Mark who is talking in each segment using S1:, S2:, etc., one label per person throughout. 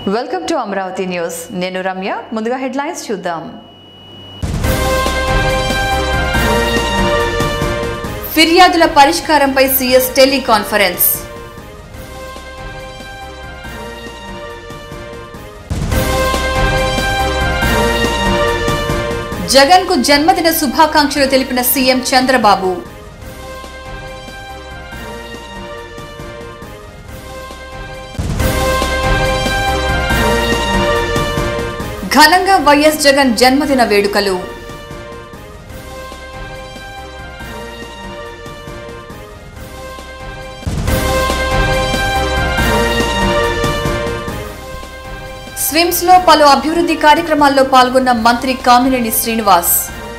S1: welcome to Amaravati news నేను రమ్య ముందుగా headlines చూద్దాం ఫిర్యాదుల పరిష్కారంపై సీఎస్ టెలికాన్ఫరెన్స్ జగన్ కు జన్మదిన శుభాకాంక్షలు తెలిపిన సీఎం చంద్రబాబు ఘనంగా వైఎస్ జగన్ జన్మదిన వేడుకలు స్విమ్స్ లో పలు అభివృద్ధి కార్యక్రమాల్లో పాల్గొన్న మంత్రి కామినేని శ్రీనివాస్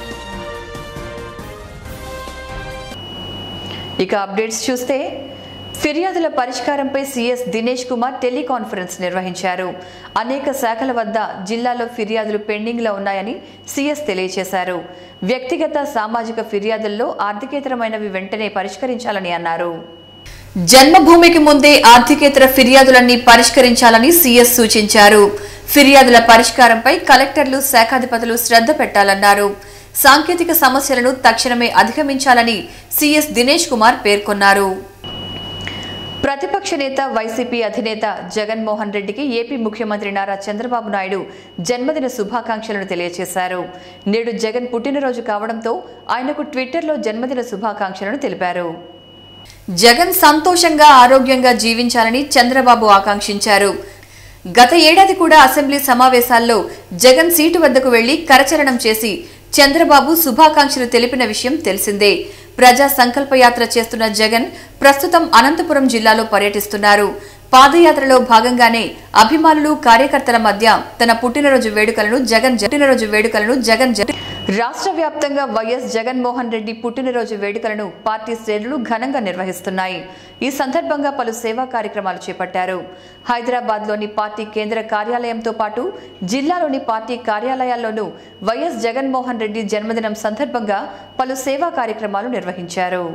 S1: ఇక అప్డేట్స్ చూస్తే ఫిర్యాదుల పరిష్కారంపై సీఎస్ దినేష్ కుమార్ టెలికాన్ఫరెన్స్ నిర్వహించారు అనేక శాఖల వద్ద జిల్లాలో ఫిర్యాదులు పెండింగ్లో ఉన్నాయని సీఎస్ తెలియజేశారు వ్యక్తిగత సామాజిక ఫిర్యాదుల్లో ఆర్థికేతరమైనవి వెంటనే పరిష్కరించాలని అన్నారు జన్మభూమికి ముందే ఆర్థికేతర ఫిర్యాదులన్నీ పరిష్కరించాలని సీఎస్ సూచించారు ఫిర్యాదుల పరిష్కారంపై కలెక్టర్లు శాఖాధిపతులు శ్రద్ధ పెట్టాలన్నారు సాంకేతిక సమస్యలను తక్షణమే అధిగమించాలని సీఎస్ దినేష్ కుమార్ పేర్కొన్నారు ప్రతిపక్ష నేత వైసీపీ అధినేత జగన్మోహన్ రెడ్డికి ఏపీ ముఖ్యమంత్రి నారా చంద్రబాబు నాయుడు జన్మదిన శుభాకాంక్షలను తెలియజేశారు నేడు జగన్ పుట్టినరోజు కావడంతో ఆయనకు ట్విట్టర్లో జన్మదిన శుభాకాంక్షలను తెలిపారు జగన్ సంతోషంగా ఆరోగ్యంగా జీవించాలని చంద్రబాబు ఆకాంక్షించారు గత ఏడాది కూడా అసెంబ్లీ సమావేశాల్లో జగన్ సీటు వద్దకు వెళ్లి కరచరణం చేసి చంద్రబాబు శుభాకాంక్షలు తెలిపిన విషయం తెలిసిందే ప్రజా సంకల్ప యాత్ర చేస్తున్న జగన్ ప్రస్తుతం అనంతపురం జిల్లాలో పర్యటిస్తున్నారు పాదయాత్రలో భాగంగానే అభిమానులు కార్యకర్తల మధ్య తన పుట్టినరోజు వేడుకలను జగన్ పుట్టినరోజు వేడుకలను జగన్ జరి- రాష్ట్ర వ్యాప్తంగా వైఎస్ జగన్మోహన్ రెడ్డి పుట్టినరోజు వేడుకలను పార్టీ శ్రేణులు ఘనంగా నిర్వహిస్తున్నాయి ఈ సందర్భంగా పలు సేవా కార్యక్రమాలు చేపట్టారు హైదరాబాద్లోని పార్టీ కేంద్ర కార్యాలయంతో పాటు జిల్లాలోని పార్టీ కార్యాలయాల్లోనూ వైఎస్ జగన్మోహన్ రెడ్డి జన్మదినం సందర్భంగా పలు సేవా కార్యక్రమాలు నిర్వహించారు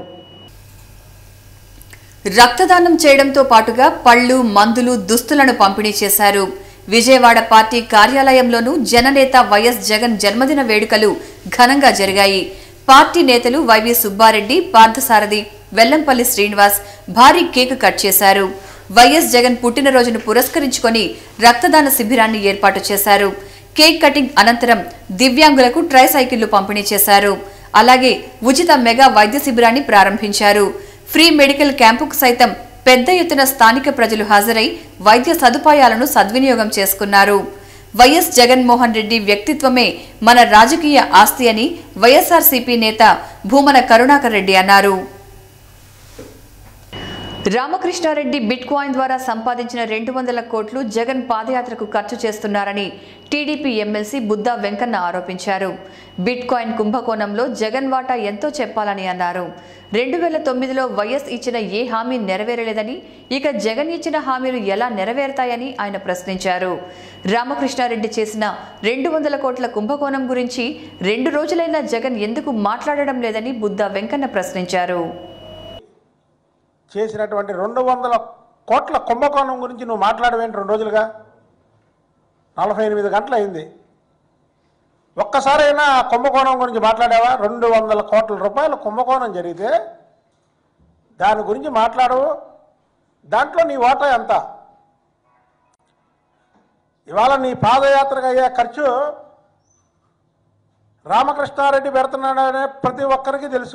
S1: రక్తదానం చేయడంతో పాటుగా పళ్ళు మందులు దుస్తులను పంపిణీ చేశారు విజయవాడ పార్టీ కార్యాలయంలోనూ జననేత వైఎస్ జగన్ జన్మదిన వేడుకలు ఘనంగా జరిగాయి పార్టీ నేతలు వైవి సుబ్బారెడ్డి పార్థసారథి వెల్లంపల్లి శ్రీనివాస్ భారీ కేక్ కట్ చేశారు వైఎస్ జగన్ పుట్టినరోజును పురస్కరించుకొని రక్తదాన శిబిరాన్ని ఏర్పాటు చేశారు కేక్ కటింగ్ అనంతరం దివ్యాంగులకు ట్రై సైకిళ్లు పంపిణీ చేశారు అలాగే ఉచిత మెగా వైద్య శిబిరాన్ని ప్రారంభించారు ఫ్రీ మెడికల్ క్యాంపుకు సైతం పెద్ద ఎత్తున స్థానిక ప్రజలు హాజరై వైద్య సదుపాయాలను సద్వినియోగం చేసుకున్నారు వైఎస్ జగన్మోహన్ రెడ్డి వ్యక్తిత్వమే మన రాజకీయ ఆస్తి అని వైఎస్ఆర్సీపీ నేత భూమన కరుణాకర్ రెడ్డి అన్నారు రామకృష్ణారెడ్డి బిట్ కాయిన్ ద్వారా సంపాదించిన రెండు వందల కోట్లు జగన్ పాదయాత్రకు ఖర్చు చేస్తున్నారని టీడీపీ ఎమ్మెల్సీ బుద్దా వెంకన్న ఆరోపించారు బిట్ కాయిన్ కుంభకోణంలో జగన్ వాటా ఎంతో చెప్పాలని అన్నారు రెండు వేల తొమ్మిదిలో వైఎస్ ఇచ్చిన ఏ హామీ నెరవేరలేదని ఇక జగన్ ఇచ్చిన హామీలు ఎలా నెరవేరుతాయని ఆయన ప్రశ్నించారు రామకృష్ణారెడ్డి చేసిన రెండు వందల కోట్ల కుంభకోణం గురించి రెండు రోజులైనా జగన్ ఎందుకు మాట్లాడడం లేదని బుద్దా వెంకన్న ప్రశ్నించారు
S2: చేసినటువంటి రెండు వందల కోట్ల కుంభకోణం గురించి నువ్వు మాట్లాడవేంటి రెండు రోజులుగా నలభై ఎనిమిది గంటలు అయింది ఒక్కసారైనా ఆ కుంభకోణం గురించి మాట్లాడావా రెండు వందల కోట్ల రూపాయల కుంభకోణం జరిగితే దాని గురించి మాట్లాడవు దాంట్లో నీ ఓటా ఎంత ఇవాళ నీ పాదయాత్రకు అయ్యే ఖర్చు రామకృష్ణారెడ్డి పెడుతున్నాడనే ప్రతి ఒక్కరికి తెలుసు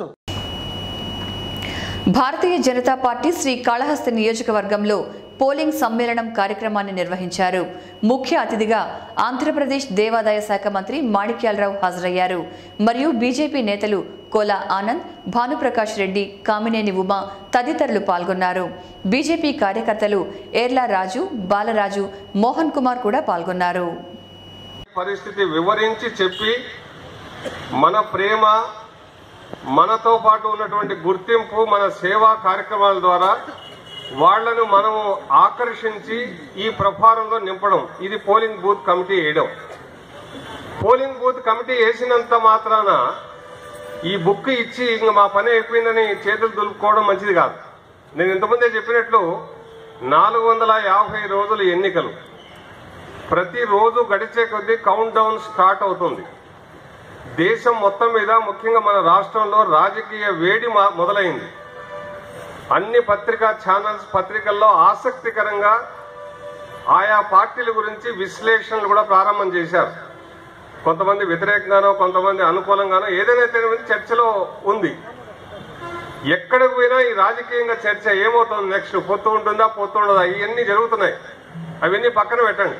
S1: భారతీయ జనతా పార్టీ శ్రీ కాళహస్తి నియోజకవర్గంలో పోలింగ్ సమ్మేళనం కార్యక్రమాన్ని నిర్వహించారు ముఖ్య అతిథిగా ఆంధ్రప్రదేశ్ దేవాదాయ శాఖ మంత్రి మాణిక్యాలరావు హాజరయ్యారు మరియు బీజేపీ నేతలు కోల ఆనంద్ భానుప్రకాష్ రెడ్డి కామినేని ఉమా తదితరులు పాల్గొన్నారు బీజేపీ కార్యకర్తలు ఏర్లా రాజు బాలరాజు మోహన్ కుమార్ కూడా పాల్గొన్నారు
S3: పరిస్థితి వివరించి చెప్పి మన ప్రేమ మనతో పాటు ఉన్నటువంటి గుర్తింపు మన సేవా కార్యక్రమాల ద్వారా వాళ్లను మనము ఆకర్షించి ఈ ప్రభావంలో నింపడం ఇది పోలింగ్ బూత్ కమిటీ వేయడం పోలింగ్ బూత్ కమిటీ వేసినంత మాత్రాన ఈ బుక్ ఇచ్చి ఇంక మా పని అయిపోయిందని చేతులు దులుపుకోవడం మంచిది కాదు నేను ఇంతకుముందే చెప్పినట్లు నాలుగు వందల యాభై రోజులు ఎన్నికలు ప్రతిరోజు గడిచే కొద్దీ కౌంట్ డౌన్ స్టార్ట్ అవుతుంది దేశం మొత్తం మీద ముఖ్యంగా మన రాష్ట్రంలో రాజకీయ వేడి మా- మొదలైంది అన్ని పత్రికా ఛానల్స్ పత్రికల్లో ఆసక్తికరంగా ఆయా పార్టీల గురించి విశ్లేషణలు కూడా ప్రారంభం చేశారు కొంతమంది వ్యతిరేకంగానో కొంతమంది అనుకూలంగానో ఏదైనా తెలియదు చర్చలో ఉంది ఎక్కడికి పోయినా ఈ రాజకీయంగా చర్చ ఏమవుతుంది నెక్స్ట్ పొత్తు ఉంటుందా పొత్తు ఉండదా ఇవన్నీ జరుగుతున్నాయి అవన్నీ పక్కన పెట్టండి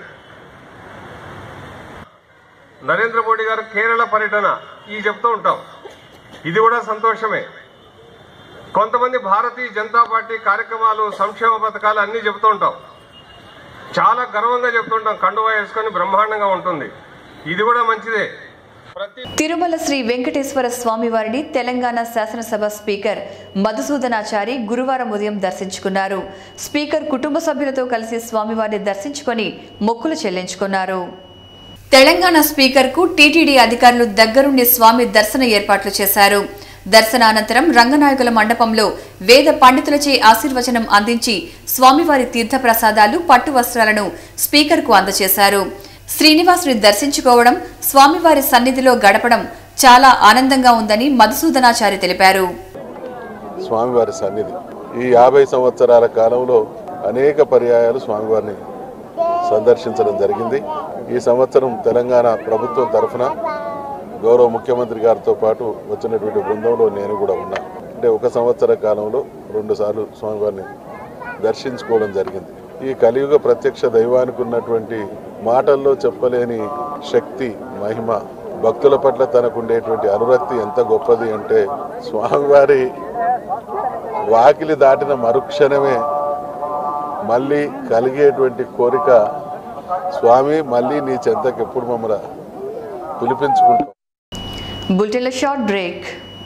S3: నరేంద్ర మోడీ గారు కేరళ పర్యటన ఈ చెప్తూ ఉంటాం ఇది కూడా సంతోషమే కొంతమంది భారతీయ జనతా పార్టీ కార్యక్రమాలు సంక్షేమ పథకాలు అన్ని చెబుతూ ఉంటాం చాలా గర్వంగా చెప్తుంటాం కండువా వేసుకొని బ్రహ్మాండంగా ఉంటుంది ఇది కూడా మంచిదే ప్రతి
S1: తిరుమల శ్రీ వెంకటేశ్వర స్వామివారిని తెలంగాణ శాసనసభ స్పీకర్ మధుసూదనాచారి గురువారం ఉదయం దర్శించుకున్నారు స్పీకర్ కుటుంబ సభ్యులతో కలిసి స్వామివారిని దర్శించుకొని మొక్కులు చెల్లించుకున్నారు తెలంగాణ స్పీకర్కు టీటీడీ అధికారులు దగ్గరుండి స్వామి దర్శన ఏర్పాట్లు చేశారు దర్శనానంతరం రంగనాయకుల మండపంలో వేద పండితులచే ఆశీర్వచనం అందించి స్వామివారి తీర్థప్రసాదాలు పట్టు వస్త్రాలను స్పీకర్కు అందజేశారు శ్రీనివాసుని దర్శించుకోవడం స్వామివారి సన్నిధిలో గడపడం చాలా ఆనందంగా ఉందని మధుసూదనాచారి తెలిపారు
S4: స్వామివారి సన్నిధి ఈ యాభై సంవత్సరాల కాలంలో అనేక పర్యాయాలు స్వామివారిని సందర్శించడం జరిగింది ఈ సంవత్సరం తెలంగాణ ప్రభుత్వం తరఫున గౌరవ ముఖ్యమంత్రి గారితో పాటు వచ్చినటువంటి బృందంలో నేను కూడా ఉన్నా అంటే ఒక సంవత్సర కాలంలో రెండుసార్లు స్వామివారిని దర్శించుకోవడం జరిగింది ఈ కలియుగ ప్రత్యక్ష దైవానికి ఉన్నటువంటి మాటల్లో చెప్పలేని శక్తి మహిమ భక్తుల పట్ల తనకు ఉండేటువంటి అనురక్తి ఎంత గొప్పది అంటే స్వామివారి వాకిలి దాటిన మరుక్షణమే మళ్ళీ కలిగేటువంటి కోరిక స్వామి మళ్ళీ నీ చెంతకు ఎప్పుడు మమ్మల్ని పిలిపించుకుంటాం
S1: బులెటిన్లో short break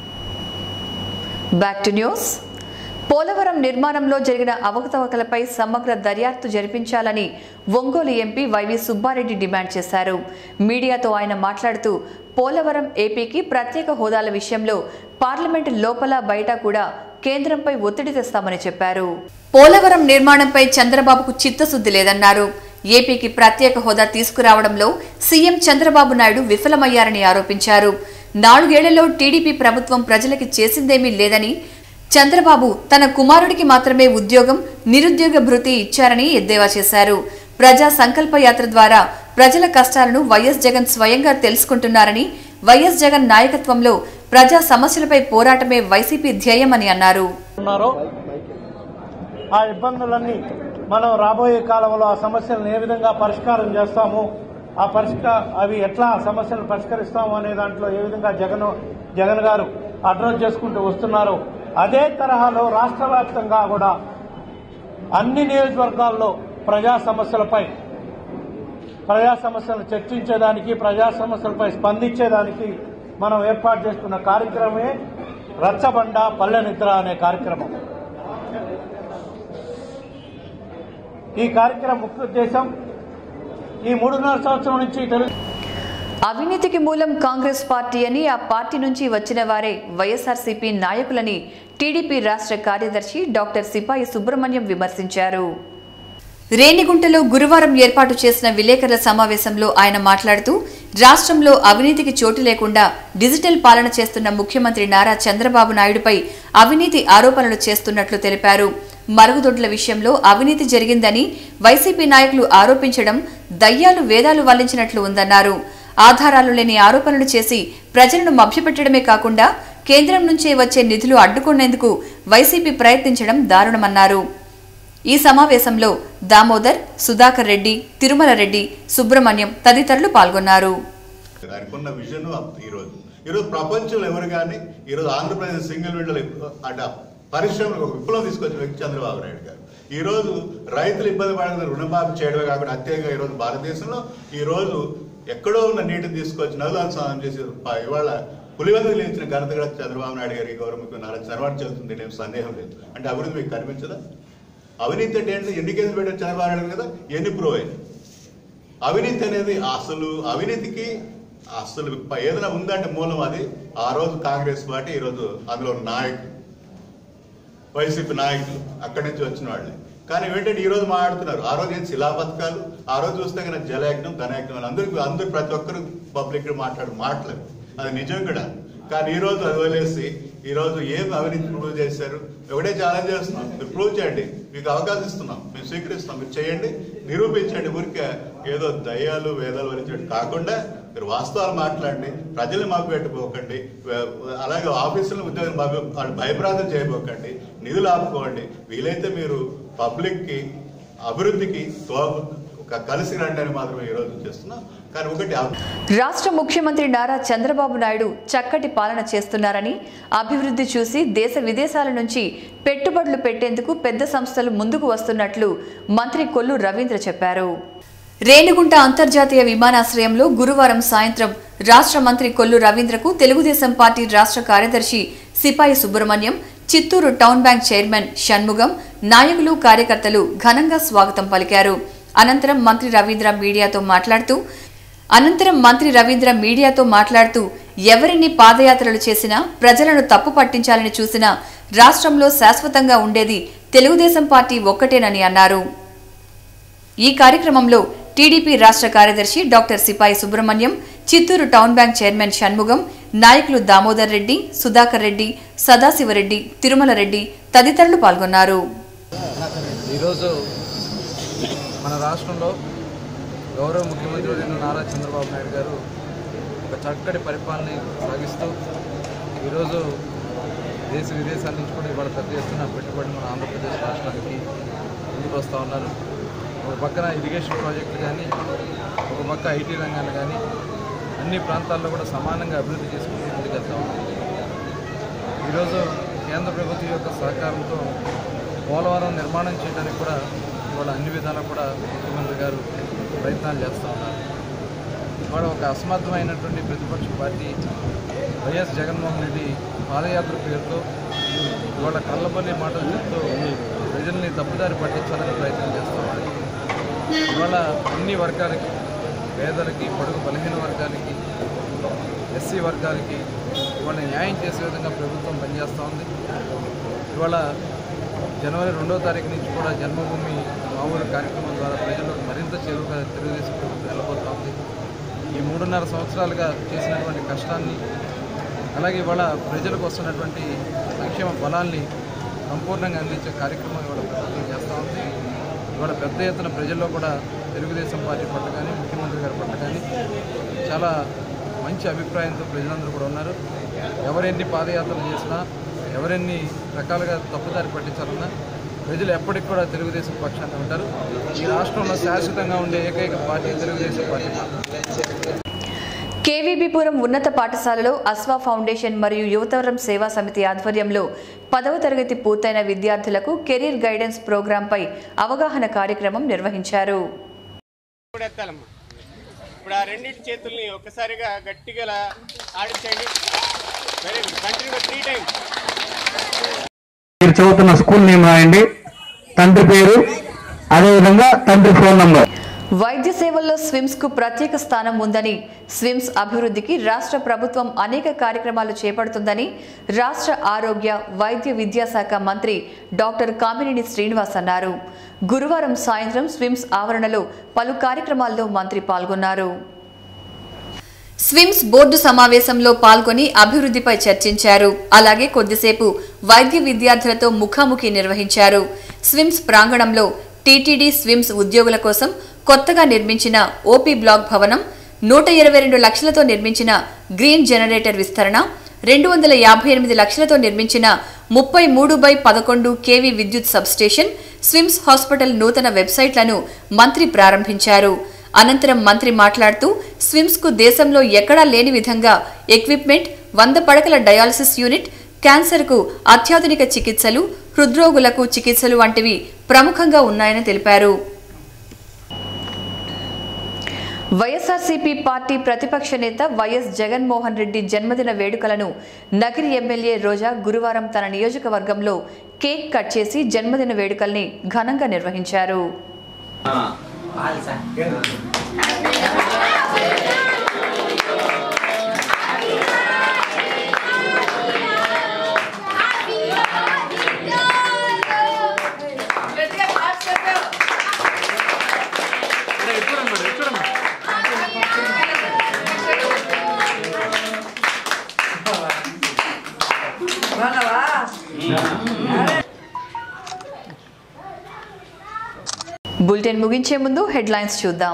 S1: back to news Polavaram నిర్మాణంలో జరిగిన అవకతవకలపై సమగ్ర దర్యాప్తు జరిపించాలని Ongole MP YV Subbareddy demand చేశారు మీడియాతో ఆయన మాట్లాడుతూ పోలవరం ఏపీకి ప్రత్యేక హోదాల విషయంలో పార్లమెంటు లోపల బయట కూడా కేంద్రంపై ఒత్తిడి తెస్తామని చెప్పారు పోలవరం నిర్మాణంపై చంద్రబాబుకు చిత్తశుద్ధి లేదన్నారు ఏపీకి ప్రత్యేక హోదా తీసుకురావడంలో సీఎం చంద్రబాబు నాయుడు విఫలమయ్యారని ఆరోపించారు నాలుగేళ్లలో టీడీపీ ప్రభుత్వం ప్రజలకి చేసిందేమీ లేదని చంద్రబాబు తన కుమారుడికి మాత్రమే ఉద్యోగం నిరుద్యోగ భృతి ఇచ్చారని ఎద్దేవా చేశారు ప్రజా సంకల్ప యాత్ర ద్వారా ప్రజల కష్టాలను వైఎస్ జగన్ స్వయంగా తెలుసుకుంటున్నారని వైఎస్ జగన్ నాయకత్వంలో ప్రజా సమస్యలపై పోరాటమే వైసీపీ ధ్యేయమని అన్నారు
S5: ఉన్నారో ఆ ఇబ్బందులన్నీ మనం రాబోయే కాలంలో ఆ సమస్యలను ఏ విధంగా పరిష్కారం చేస్తాము ఆ పరిష్కార అవి ఎట్లా ఆ సమస్యలను పరిష్కరిస్తాము అనే దాంట్లో ఏ విధంగా జగన్ జగన్ గారు అడ్రస్ చేసుకుంటూ వస్తున్నారో అదే తరహాలో రాష్ట్ర వ్యాప్తంగా కూడా అన్ని నియోజకవర్గాల్లో ప్రజా సమస్యలపై ప్రజా సమస్యలను చర్చించేదానికి ప్రజా సమస్యలపై స్పందించేదానికి మనం ఏర్పాటు చేస్తున్న కార్యక్రమమే రచ్చబండ పల్లె నిద్ర అనే కార్యక్రమం ఈ కార్యక్రమం ముఖ్య ఉద్దేశం ఈ మూడున్నర సంవత్సరం నుంచి తెలుగు
S1: అవినీతికి మూలం కాంగ్రెస్ పార్టీ అని ఆ పార్టీ నుంచి వచ్చిన వారే వైఎస్ఆర్సీపీ నాయకులని టీడీపీ రాష్ట్ర కార్యదర్శి డాక్టర్ సిపాయి సుబ్రహ్మణ్యం విమర్శించారు రేణిగుంటలో గురువారం ఏర్పాటు చేసిన విలేకరుల సమావేశంలో ఆయన మాట్లాడుతూ రాష్ట్రంలో అవినీతికి చోటు లేకుండా డిజిటల్ పాలన చేస్తున్న ముఖ్యమంత్రి నారా చంద్రబాబు నాయుడుపై అవినీతి ఆరోపణలు చేస్తున్నట్లు తెలిపారు మరుగుదొడ్ల విషయంలో అవినీతి జరిగిందని వైసీపీ నాయకులు ఆరోపించడం దయ్యాలు వేదాలు వల్లించినట్లు ఉందన్నారు ఆధారాలు లేని ఆరోపణలు చేసి ప్రజలను మభ్యపెట్టడమే కాకుండా కేంద్రం నుంచే వచ్చే నిధులు అడ్డుకునేందుకు వైసీపీ ప్రయత్నించడం దారుణమన్నారు ఈ సమావేశంలో దామోదర్ సుధాకర్ రెడ్డి తిరుమల రెడ్డి సుబ్రహ్మణ్యం తదితరులు పాల్గొన్నారు
S6: దానికి ఉన్న విజన్ ఈరోజు ఈరోజు ప్రపంచంలో ఎవరు కానీ ఈరోజు ఆంధ్రప్రదేశ్ సింగిల్ విండోలు అట పరిశ్రమలకు ఒక విప్లవం తీసుకొచ్చిన వ్యక్తి చంద్రబాబు నాయుడు గారు ఈ రోజు రైతులు ఇబ్బంది పడుతున్న రుణమాఫీ చేయడమే కాకుండా అత్యంగా ఈరోజు భారతదేశంలో ఈ రోజు ఎక్కడో ఉన్న నీటిని తీసుకొచ్చి నదులను స్నానం చేసి ప- ఇవాళ పులివెందులు నిలిచిన ఘనత కూడా చంద్రబాబు నాయుడు గారికి గౌరవ ముఖ్యమంత్రి నారా చంద్రబాబు చెల్లుతుంది ఏం సందేహం లేదు అంటే అభివృద్ధి మీకు కనిపించదా అవినీతి అంటే ఏంటి ఎన్ని కేసులు పెట్టారు చంద్రబాబు నాయుడు కదా ఎన్ని ప్రూవ్ అయింది అవినీతి అనేది అసలు అవినీతికి అసలు ప- ఏదైనా ఉందంటే మూలం అది ఆ రోజు కాంగ్రెస్ పార్టీ ఈ రోజు అందులో నాయకులు వైసీపీ నాయకులు అక్కడి నుంచి వచ్చిన వాళ్ళే కానీ ఏంటంటే ఈ రోజు మాట్లాడుతున్నారు ఆ రోజు ఏం శిలా పథకాలు ఆ రోజు చూస్తే కనుక జలయజ్ఞం ధనయజ్ఞం అని అందరూ అందరూ ప్రతి ఒక్కరు పబ్లిక్ మాట్లాడు మాటలేదు అది నిజం కూడా కానీ ఈ రోజు అది వదిలేసి ఈ రోజు ఏం అవినీతి ప్రూవ్ చేశారు ఒకటే ఛాలెంజ్ చేస్తున్నాం మీరు ప్రూవ్ చేయండి మీకు అవకాశం ఇస్తున్నాం మేము స్వీకరిస్తున్నాం మీరు చేయండి నిరూపించండి ఊరికే ఏదో దయ్యాలు వేదాలు వరించడం కాకుండా మీరు వాస్తవాలు మాట్లాడండి ప్రజల్ని మాకు పెట్టుకోకండి అలాగే ఆఫీసులను ఉద్యోగం మాకు వాళ్ళు భయప్రాంతం చేయబోకండి నిధులు ఆపుకోండి వీలైతే మీరు పబ్లిక్కి అభివృద్ధికి తో ఒక కలిసి రండి అని మాత్రమే ఈరోజు చేస్తున్నాం కానీ ఒకటి అభి-
S1: రాష్ట్ర ముఖ్యమంత్రి నారా చంద్రబాబు నాయుడు చక్కటి పాలన చేస్తున్నారని అభివృద్ధి చూసి దేశ విదేశాల నుంచి పెట్టుబడులు పెట్టేందుకు పెద్ద సంస్థలు ముందుకు వస్తున్నట్లు మంత్రి కొల్లు రవీంద్ర చెప్పారు రేణిగుంట అంతర్జాతీయ విమానాశ్రయంలో గురువారం సాయంత్రం రాష్ట్ర మంత్రి కొల్లు రవీంద్రకు తెలుగుదేశం పార్టీ రాష్ట్ర కార్యదర్శి Sipai Subrahmanyam Chittoor town bank chairman Shanmugam నాయకులు కార్యకర్తలు ఘనంగా స్వాగతం పలికారు అనంతరం మంత్రి రవీంద్ర మీడియాతో మాట్లాడుతూ అనంతరం మంత్రి రవీంద్ర మీడియాతో మాట్లాడుతూ ఎవరిని పాదయాత్రలు చేసినా ప్రజలను తప్పు పట్టించాలని చూసినా రాష్ట్రంలో శాశ్వతంగా ఉండేది తెలుగుదేశం పార్టీ ఒక్కటేనని అన్నారు ఈ కార్యక్రమంలో టీడీపీ రాష్ట్ర కార్యదర్శి doctor Sipai Subrahmanyam Chittoor town bank chairman Shanmugam నాయకులు దామోదర్ రెడ్డి సుధాకర్ రెడ్డి సదాశివరెడ్డి తిరుమల రెడ్డి తదితరులు పాల్గొన్నారు
S7: ఈరోజు మన రాష్ట్రంలో గౌరవ ముఖ్యమంత్రి వర్యులు నారా చంద్రబాబు నాయుడు గారు ఒక చక్కటి పరిపాలన సాగిస్తూ ఈరోజు దేశ విదేశాల నుంచి కూడా ఇవాళ పెద్ద ఎత్తున పెట్టుబడి మన ఆంధ్రప్రదేశ్ రాష్ట్రానికి ముందుకు వస్తూ ఉన్నారు ఒక పక్కన ఇరిగేషన్ ప్రాజెక్టులు కానీ ఒక పక్క ఐటీ రంగాన్ని కానీ అన్ని ప్రాంతాల్లో కూడా సమానంగా అభివృద్ధి చేసుకుంటూ ముందుకెళ్తా ఉన్నారు ఈరోజు కేంద్ర ప్రభుత్వం యొక్క సహకారంతో పోలవరం నిర్మాణం చేయడానికి కూడా ఇవాళ అన్ని విధాలా కూడా ముఖ్యమంత్రి గారు ప్రయత్నాలు చేస్తూ ఉన్నారు ఇవాళ ఒక అసమర్థమైనటువంటి ప్రతిపక్ష పార్టీ వైఎస్ జగన్మోహన్ రెడ్డి పాదయాత్ర పేరుతో ఇవాళ కళ్ళబల్లి మాటలు చెప్తూ ప్రజల్ని తప్పుదారి పట్టించాలని ప్రయత్నం చేస్తూ ఉన్నారు ఇవాళ అన్ని వర్గాలకి పేదలకి పొడుగు బలహీన వర్గాలకి ఎస్సీ వర్గాలకి ఇవాళ న్యాయం చేసే విధంగా ప్రభుత్వం పనిచేస్తూ ఉంది ఇవాళ జనవరి రెండో తారీఖు నుంచి కూడా జన్మభూమి మా ఊరు కార్యక్రమం ద్వారా ప్రజలకు మరింత చేరువుగా తెలుగుదేశం ప్రభుత్వం వెళ్ళబోతా ఉంది ఈ మూడున్నర సంవత్సరాలుగా చేసినటువంటి కష్టాన్ని అలాగే ఇవాళ ప్రజలకు వస్తున్నటువంటి సంక్షేమ ఫలాల్ని సంపూర్ణంగా అందించే కార్యక్రమం ఇవాళ ప్రభుత్వం చేస్తూ ఉంది ఇవాళ పెద్ద ఎత్తున ప్రజల్లో కూడా తెలుగుదేశం పార్టీ పట్ల కానీ ముఖ్యమంత్రి గారి పట్ల కానీ చాలా మంచి అభిప్రాయంతో ప్రజలందరూ కూడా ఉన్నారు ఎవరెన్ని పాదయాత్రలు చేసినా ఎవరెన్ని రకాలుగా తప్పుదారి పట్టించాలన్నా ప్రజలు ఎప్పటికి కూడా తెలుగుదేశం పక్షాన్ని ఉంటారు ఈ రాష్ట్రంలో శాశ్వతంగా ఉండే ఏకైక పార్టీ తెలుగుదేశం పార్టీ
S1: కేవీబీపురం ఉన్నత పాఠశాలలో అస్వా ఫౌండేషన్ మరియు యువతరం సేవా సమితి ఆధ్వర్యంలో పదవ తరగతి పూర్తయిన విద్యార్థులకు కెరీర్ గైడెన్స్ ప్రోగ్రాంపై అవగాహన కార్యక్రమం నిర్వహించారు
S8: ఇప్పుడు ఎత్తాలమ్మా ఇప్పుడు ఆ రెండింటి చేతుల్ని ఒక్కసారిగా గట్టిగా ఇలా ఆడించండి very good continue three times
S9: మీరు చదువుతున్న స్కూల్ నేమ్ రాయండి తండ్రి పేరు అదేవిధంగా తండ్రి ఫోన్ నంబర్
S1: వైద్య సేవల్లో స్విమ్స్ కు ప్రత్యేక స్థానం ఉందని స్విమ్స్ అభివృద్ధికి రాష్ట్ర ప్రభుత్వం అనేక కార్యక్రమాలు చేపడుతుందని రాష్ట్ర ఆరోగ్య వైద్య విద్యాశాఖ మంత్రి డాక్టర్ కామినేని శ్రీనివాస్ అన్నారు గురువారం సాయంత్రం స్విమ్స్ ఆవరణలో పలు కార్యక్రమాల్లో మంత్రి పాల్గొన్నారు స్విమ్స్ బోర్డు సమావేశంలో పాల్గొని అభివృద్ధిపై చర్చించారు అలాగే కొద్దిసేపు వైద్య విద్యార్థులతో ముఖాముఖి నిర్వహించారు స్విమ్స్ ప్రాంగణంలో టీటీడీ స్విమ్స్ ఉద్యోగుల కోసం కొత్తగా నిర్మించిన ఓపీ బ్లాక్ భవనం నూట ఇరవై రెండు లక్షలతో నిర్మించిన గ్రీన్ జనరేటర్ విస్తరణ రెండు వందల యాభై ఎనిమిది లక్షలతో నిర్మించిన ముప్పై మూడు బై పదకొండు కేవీ విద్యుత్ సబ్స్టేషన్ స్విమ్స్ హాస్పిటల్ నూతన వెబ్సైట్లను మంత్రి ప్రారంభించారు అనంతరం మంత్రి మాట్లాడుతూ స్విమ్స్ కు దేశంలో ఎక్కడా లేని విధంగా ఎక్విప్మెంట్ వంద పడకల డయాలసిస్ యూనిట్ క్యాన్సర్కు అత్యాధునిక చికిత్సలు హృద్రోగులకు చికిత్సలు వంటివి ప్రముఖంగా ఉన్నాయని తెలిపారు వైఎస్ఆర్సీపీ పార్టీ ప్రతిపక్ష నేత వైఎస్ జగన్మోహన్ రెడ్డి జన్మదిన వేడుకలను నగిరి ఎమ్మెల్యే రోజా గురువారం తన నియోజకవర్గంలో కేక్ కట్ చేసి జన్మదిన వేడుకల్ని ఘనంగా నిర్వహించారు బులెటిన్ ముగించే ముందు హెడ్లైన్స్ చూద్దాం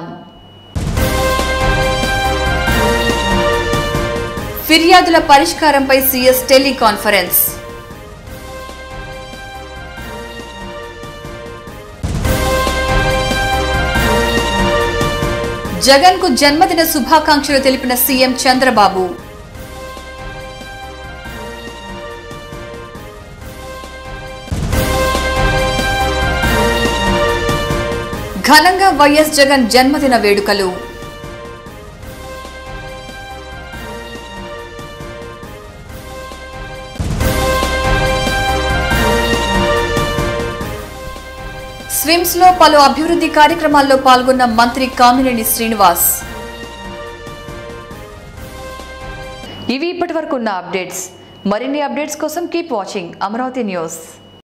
S1: ఫిర్యాదుల పరిష్కారంపై సీఎస్ టెలికాన్ఫరెన్స్ జగన్ కు జన్మదిన శుభాకాంక్షలు తెలిపిన సీఎం చంద్రబాబు ఘనంగా వైఎస్ జగన్ జన్మదిన వేడుకలు స్విమ్స్ లో పలు అభివృద్ధి కార్యక్రమాల్లో పాల్గొన్న మంత్రి కామినేని శ్రీనివాస్ ఇవి ఇప్పటి వరకు ఉన్న అప్డేట్స్ మరిన్ని అప్డేట్స్ కోసం కీప్ వాచింగ్ అమరావతి న్యూస్